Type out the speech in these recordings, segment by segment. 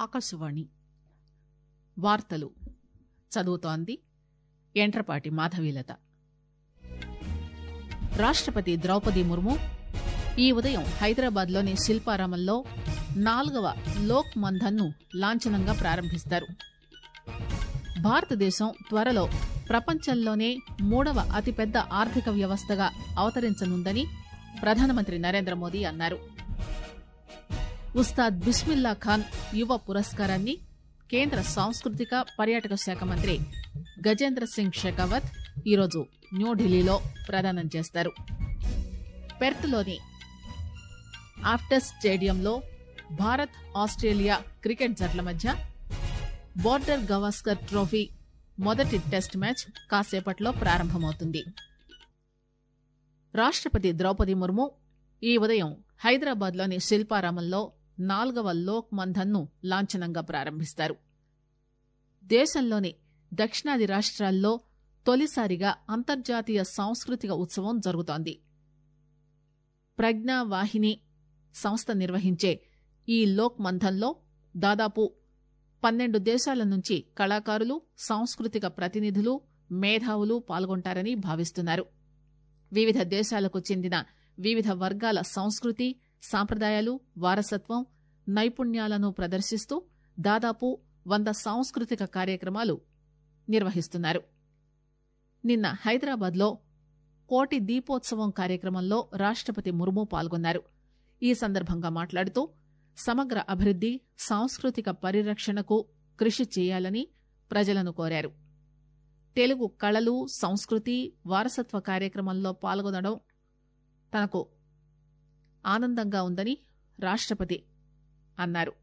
ఆకాశవాణి వార్తలు చదువుతోంది ఎంట్రపాటి మాధవీలత రాష్టపతి ద్రౌపది ముర్ము ఈ ఉదయం హైదరాబాద్లోని శిల్పారామంలో నాలుగవ లోక్ మంథన్ ను లాంఛనంగా ప్రారంభిస్తారు భారతదేశం త్వరలో ప్రపంచంలోనే మూడవ అతిపెద్ద ఆర్థిక వ్యవస్థగా అవతరించనుందని ప్రధానమంత్రి నరేంద్ర మోదీ అన్నారు ఉస్తాద్ బిస్మిల్లా ఖాన్ యువ పురస్కారాన్ని కేంద్ర సాంస్కృతిక పర్యాటక శాఖ మంత్రి గజేంద్ర సింగ్ షెకావత్ ఈరోజు న్యూఢిల్లీలో ప్రదానం చేస్తారు పెర్త్లోని ఆఫ్టర్ స్టేడియంలో భారత్ ఆస్ట్రేలియా క్రికెట్ జట్ల మధ్య బోర్డర్ గవాస్కర్ ట్రోఫీ మొదటి టెస్ట్ మ్యాచ్ కాసేపట్లో ప్రారంభమవుతుంది రాష్టపతి ద్రౌపది ముర్ము ఈ ఉదయం హైదరాబాద్లోని శిల్పారామంలో నాల్గవ లోక్ మంథన్ ను లాంఛనంగా ప్రారంభిస్తారు దేశంలోని దక్షిణాది రాష్ట్రాల్లో తొలిసారిగా అంతర్జాతీయ సాంస్కృతిక ఉత్సవం జరుగుతోంది ప్రజ్ఞావాహిని సంస్థ నిర్వహించే ఈ లోక్ మంథన్లో దాదాపు పన్నెండు దేశాల నుంచి కళాకారులు సాంస్కృతిక ప్రతినిధులు మేధావులు పాల్గొంటారని భావిస్తున్నారు వివిధ దేశాలకు చెందిన వివిధ వర్గాల సంస్కృతి సాంప్రదాయాలు వారసత్వం నైపుణ్యాలను ప్రదర్శిస్తూ దాదాపు వంద సాంస్కృతిక కార్యక్రమాలు నిర్వహిస్తున్నారు నిన్న హైదరాబాద్లో కోటి దీపోత్సవం కార్యక్రమంలో రాష్టపతి ముర్ము పాల్గొన్నారు ఈ సందర్భంగా మాట్లాడుతూ సమగ్ర అభివృద్ది సాంస్కృతిక పరిరక్షణకు కృషి చేయాలని ప్రజలను కోరారు తెలుగు కళలు సంస్కృతి వారసత్వ కార్యక్రమంలో పాల్గొనడం తనకు ఆనందంగా ఉందని రాష్టపతి అన్నారు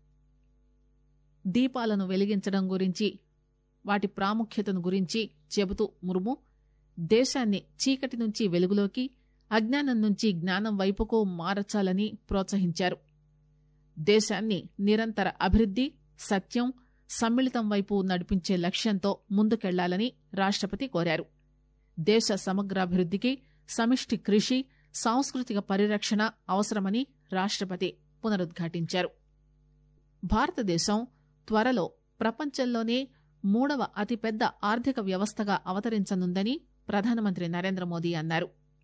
దీపాలను వెలిగించడం గురించి వాటి ప్రాముఖ్యతను గురించి చెబుతూ ముర్ము దేశాన్ని చీకటి నుంచి వెలుగులోకి అజ్ఞానం నుంచి జ్ఞానం వైపుకు మార్చాలని ప్రోత్సహించారు దేశాన్ని నిరంతర అభివృద్ది సత్యం సమ్మిళితం వైపు నడిపించే లక్ష్యంతో ముందుకెళ్లాలని రాష్టపతి కోరారు దేశ సమగ్రాభివృద్దికి సమిష్టి కృషి సాంస్కృతిక పరిరక్షణ అవసరమని రాష్టపతి పునరుద్ఘాటించారు భారతదేశం త్వరలో ప్రపంచంలోనే మూడవ అతిపెద్ద ఆర్థిక వ్యవస్థగా అవతరించనుందని ప్రధానమంత్రి నరేంద్ర మోదీ అన్నారు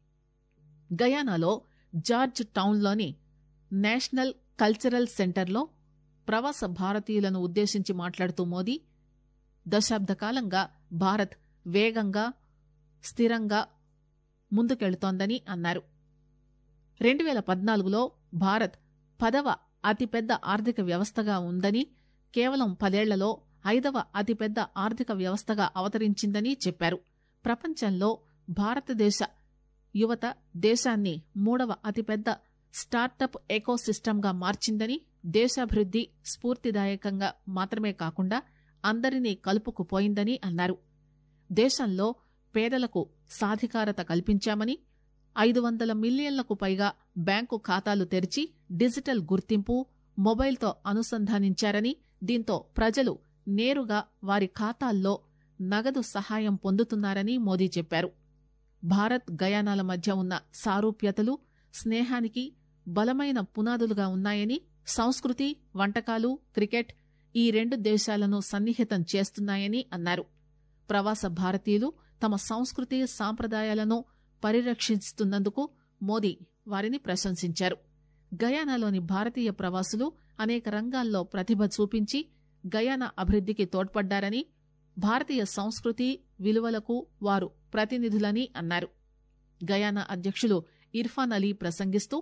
గయానాలో జార్జ్ టౌన్లోని నేషనల్ కల్చరల్ సెంటర్లో ప్రవాస భారతీయులను ఉద్దేశించి మాట్లాడుతూ మోదీ దశాబ్ద కాలంగా భారత్ వేగంగా స్థిరంగా ముందుకెళుతోందని అన్నారు రెండు పేల పద్నాలుగులో భారత్ పదవ అతిపెద్ద ఆర్థిక వ్యవస్థగా ఉందని కేవలం పదేళ్లలో ఐదవ అతిపెద్ద ఆర్థిక వ్యవస్థగా అవతరించిందని చెప్పారు ప్రపంచంలో భారతదేశ యువత దేశాన్ని మూడవ అతిపెద్ద స్టార్టప్ ఎకోసిస్టమ్గా మార్చిందని దేశాభివృద్ది స్ఫూర్తిదాయకంగా మాత్రమే కాకుండా అందరినీ కలుపుకుపోయిందని అన్నారు దేశంలో పేదలకు సాధికారత కల్పించామని ఐదు వందల మిలియన్లకు పైగా బ్యాంకు ఖాతాలు తెరిచి డిజిటల్ గుర్తింపు మొబైల్తో అనుసంధానించారని దీంతో ప్రజలు నేరుగా వారి ఖాతాల్లో నగదు సహాయం పొందుతున్నారని మోదీ చెప్పారు భారత్ గయానాల మధ్య ఉన్న సారూప్యతలు స్నేహానికి బలమైన పునాదులుగా ఉన్నాయని సంస్కృతి వంటకాలు క్రికెట్ ఈ రెండు దేశాలను సన్నిహితం చేస్తున్నాయని అన్నారు ప్రవాస భారతీయులు తమ సంస్కృతి సాంప్రదాయాలను పరిరక్షిస్తున్నందుకు మోదీ వారిని ప్రశంసించారు గయానాలోని భారతీయ ప్రవాసులు అనేక రంగాల్లో ప్రతిభ చూపించి గయానా అభివృద్దికి తోడ్పడ్డారని భారతీయ సంస్కృతి విలువలకు వారు ప్రతినిధులని అన్నారు గయానా అధ్యక్షులు ఇర్ఫాన్ అలీ ప్రసంగిస్తూ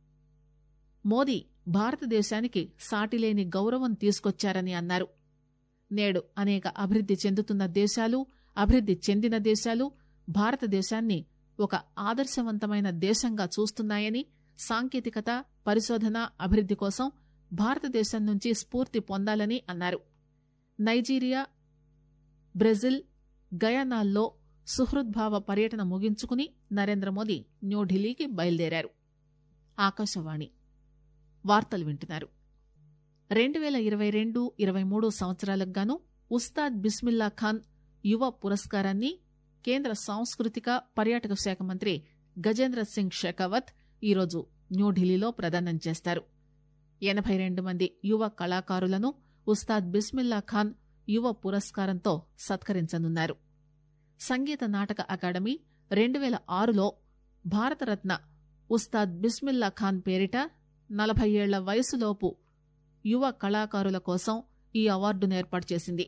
మోదీ భారతదేశానికి సాటిలేని గౌరవం తీసుకొచ్చారని అన్నారు నేడు అనేక అభివృద్ది చెందుతున్న దేశాలు అభివృద్ది చెందిన దేశాలు భారతదేశాన్ని ఒక ఆదర్శవంతమైన దేశంగా చూస్తున్నాయని సాంకేతికత పరిశోధన అభివృద్ది కోసం భారతదేశం నుంచి స్ఫూర్తి పొందాలని అన్నారు నైజీరియా బ్రెజిల్ గయానాల్లో సుహృద్భావ పర్యటన ముగించుకుని నరేంద్ర మోదీ న్యూఢిల్లీకి బయలుదేరారు ఆకాశవాణి వార్తలు వింటున్నారు రెండు పేల ఇరవై రెండు ఇరవై మూడు సంవత్సరాలకు గాను ఉస్తాద్ బిస్మిల్లా ఖాన్ యువ పురస్కారాన్ని కేంద్ర సాంస్కృతిక పర్యాటక శాఖ మంత్రి గజేంద్ర సింగ్ షెకావత్ ఈరోజు న్యూఢిల్లీలో ప్రదానం చేస్తారు ఎనభై రెండు మంది యువ కళాకారులను ఉస్తాద్ బిస్మిల్లా ఖాన్ యువ పురస్కారంతో సత్కరించనున్నారు సంగీత నాటక అకాడమీ రెండు వేల ఆరులో భారతరత్న ఉస్తాద్ బిస్మిల్లా ఖాన్ పేరిట నలభై ఏళ్ల వయసులోపు యువ కళాకారుల కోసం ఈ అవార్డును ఏర్పాటు చేసింది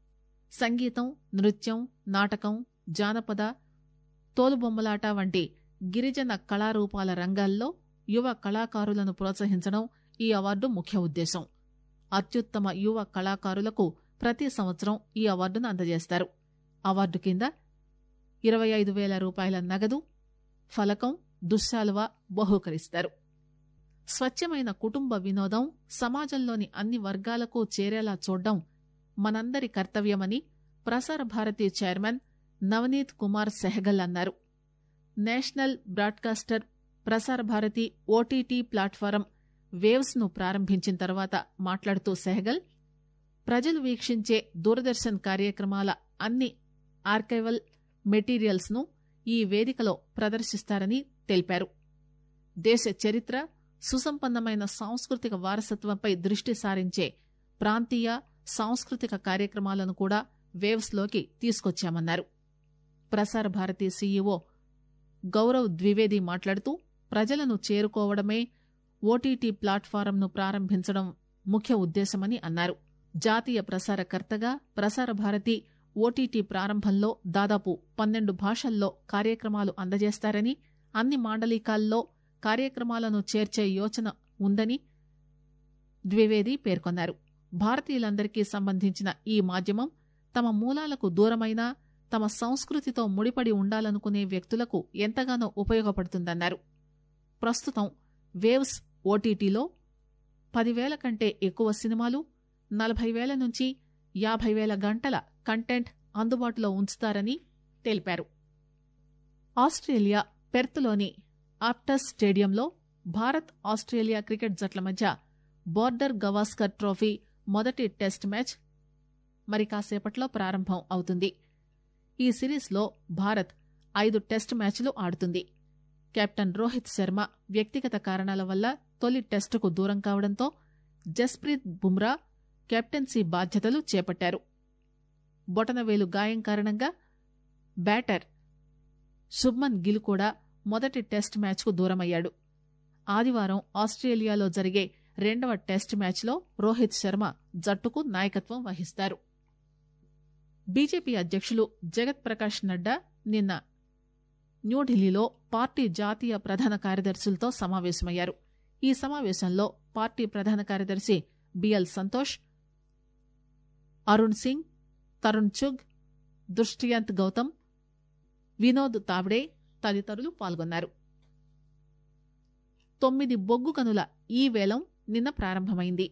సంగీతం నృత్యం నాటకం జానపద తోలుబొమ్మలాట వంటి గిరిజన కళారూపాల రంగాల్లో యువ కళాకారులను ప్రోత్సహించడం ఈ అవార్డు ముఖ్య ఉద్దేశం అత్యుత్తమ యువ కళాకారులకు ప్రతి సంవత్సరం ఈ అవార్డును అందజేస్తారు అవార్డు కింద ఇరవై ఐదు వేల రూపాయల నగదు ఫలకం దుశ్శాలువ బహూకరిస్తారు స్వచ్ఛమైన కుటుంబ వినోదం సమాజంలోని అన్ని వర్గాలకు చేరేలా చూడడం మనందరి కర్తవ్యమని ప్రసార భారతి చైర్మన్ నవనీత్ కుమార్ సెహగల్ అన్నారు నేషనల్ బ్రాడ్కాస్టర్ ప్రసార భారతి ఓటీటీ ప్లాట్ఫారం వేవ్స్ ను ప్రారంభించిన తర్వాత మాట్లాడుతూ సెహగల్ ప్రజలు వీక్షించే దూరదర్శన్ కార్యక్రమాల అన్ని ఆర్కైవల్ మెటీరియల్స్ ను ఈ వేదికలో ప్రదర్శిస్తారని తెలిపారు దేశ చరిత్ర సుసంపన్నమైన సాంస్కృతిక వారసత్వంపై దృష్టి సారించే ప్రాంతీయ సాంస్కృతిక కార్యక్రమాలను కూడా వేవ్స్ లోకి తీసుకొచ్చామన్నారు ప్రసార భారతి సీఈఓ గౌరవ్ ద్వివేది మాట్లాడుతూ ప్రజలను చేరుకోవడమే ఓటీటీ ప్లాట్ఫారంను ప్రారంభించడం ముఖ్య ఉద్దేశమని అన్నారు జాతీయ ప్రసారకర్తగా ప్రసార భారతి ఓటీటీ ప్రారంభంలో దాదాపు పన్నెండు భాషల్లో కార్యక్రమాలు అందజేస్తారని అన్ని మాండలికాల్లో కార్యక్రమాలను చేర్చే యోచన ఉందని ద్వివేది పేర్కొన్నారు భారతీయులందరికీ సంబంధించిన ఈ మాధ్యమం తమ మూలాలకు దూరమైన తమ సంస్కృతితో ముడిపడి ఉండాలనుకునే వ్యక్తులకు ఎంతగానో ఉపయోగపడుతుందన్నారు ప్రస్తుతం వేవ్స్ ఓటీటీలో పదివేల కంటే ఎక్కువ సినిమాలు నలభై వేల నుంచి యాభై వేల గంటల కంటెంట్ అందుబాటులో ఉంచుతారని తెలిపారు ఆస్ట్రేలియా పెర్త్లోని ఆప్టస్ స్టేడియంలో భారత్ ఆస్ట్రేలియా క్రికెట్ జట్ల మధ్య బోర్డర్ గవాస్కర్ ట్రోఫీ మొదటి టెస్ట్ మ్యాచ్ మరి కాసేపట్లో ప్రారంభం అవుతుంది ఈ సిరీస్లో భారత్ ఐదు టెస్ట్ మ్యాచ్లు ఆడుతుంది కెప్టెన్ రోహిత్ శర్మ వ్యక్తిగత కారణాల వల్ల తొలి టెస్టుకు దూరం కావడంతో జస్ప్రీత్ బుమ్రా కెప్టెన్సీ బాధ్యతలు చేపట్టారు బొటనవేలు గాయం కారణంగా బ్యాటర్ శుభ్మన్ గిల్ కూడా మొదటి టెస్ట్ మ్యాచ్కు దూరమయ్యాడు ఆదివారం ఆస్ట్రేలియాలో జరిగే రెండవ టెస్ట్ మ్యాచ్లో రోహిత్ శర్మ జట్టుకు నాయకత్వం వహిస్తారు బీజేపీ అధ్యక్షులు జగత్ ప్రకాష్ నడ్డా నిన్న న్యూఢిల్లీలో పార్టీ జాతీయ ప్రధాన కార్యదర్శులతో సమావేశమయ్యారు ఈ సమావేశంలో పార్టీ ప్రధాన కార్యదర్శి బిఎల్ సంతోష్ అరుణ్ సింగ్ తరుణ్ చుగ్ దుష్యంత్ గౌతమ్ వినోద్ తావ్డే తదితరులు పాల్గొన్నారు తొమ్మిది బొగ్గు గనుల ఈ వేలం నిన్న ప్రారంభమైంది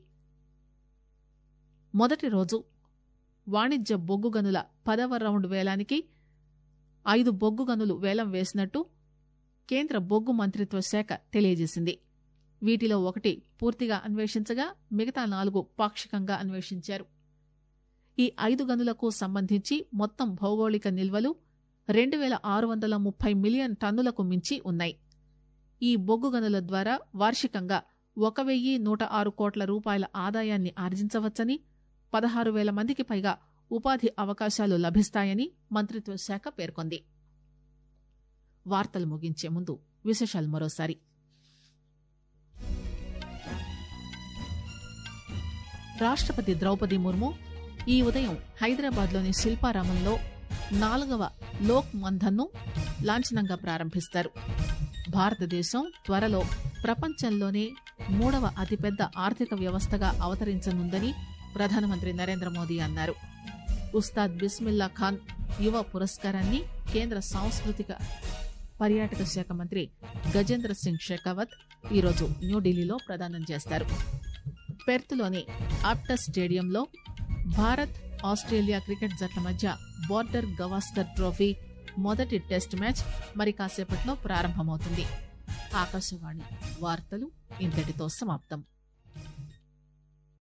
మొదటి రోజు వాణిజ్య బొగ్గు గనుల పదవ రౌండ్ వేలానికి ఐదు బొగ్గు గనులు వేలం వేసినట్టు కేంద్ర బొగ్గు మంత్రిత్వ శాఖ తెలియజేసింది వీటిలో ఒకటి పూర్తిగా అన్వేషించగా మిగతా నాలుగు పాక్షికంగా అన్వేషించారు ఈ ఐదు గనులకు సంబంధించి మొత్తం భౌగోళిక నిల్వలు రెండు వేల ఆరు వందల ముప్పై మిలియన్ టన్నులకు మించి ఉన్నాయి ఈ బొగ్గు గనుల ద్వారా వార్షికంగా ఒక వెయ్యి నూట ఆరు కోట్ల రూపాయల ఆదాయాన్ని ఆర్జించవచ్చని పదహారు వేల మందికి పైగా ఉపాధి అవకాశాలు లభిస్తాయని మంత్రిత్వ శాఖ పేర్కొంది వార్తలు ముగించే ముందు విశేషాలు మరోసారి రాష్ట్రపతి ద్రౌపది ముర్ము ఈ ఉదయం హైదరాబాద్లోని శిల్పారామంలో నాలుగవ లోక్ మంథన్ను లాంఛనంగా ప్రారంభిస్తారు భారతదేశం త్వరలో ప్రపంచంలోనే మూడవ అతిపెద్ద ఆర్థిక వ్యవస్థగా అవతరించనుందని ప్రధానమంత్రి నరేంద్ర మోదీ అన్నారు ఉస్తాద్ బిస్మిల్లా ఖాన్ యువ పురస్కారాన్ని కేంద్ర సాంస్కృతిక పర్యాటక శాఖ మంత్రి గజేంద్ర సింగ్ షెకావత్ ఈరోజు న్యూఢిల్లీలో ప్రదానం చేస్తారు పెర్త్లోని ఆప్టస్ స్టేడియంలో భారత్ ఆస్ట్రేలియా క్రికెట్ జట్ల మధ్య బోర్డర్ గవాస్కర్ ట్రోఫీ మొదటి టెస్ట్ మ్యాచ్ మరి కాసేపట్లో ప్రారంభమవుతుంది ఆకాశవాణి వార్తలు ఇంతటితో సమాప్తం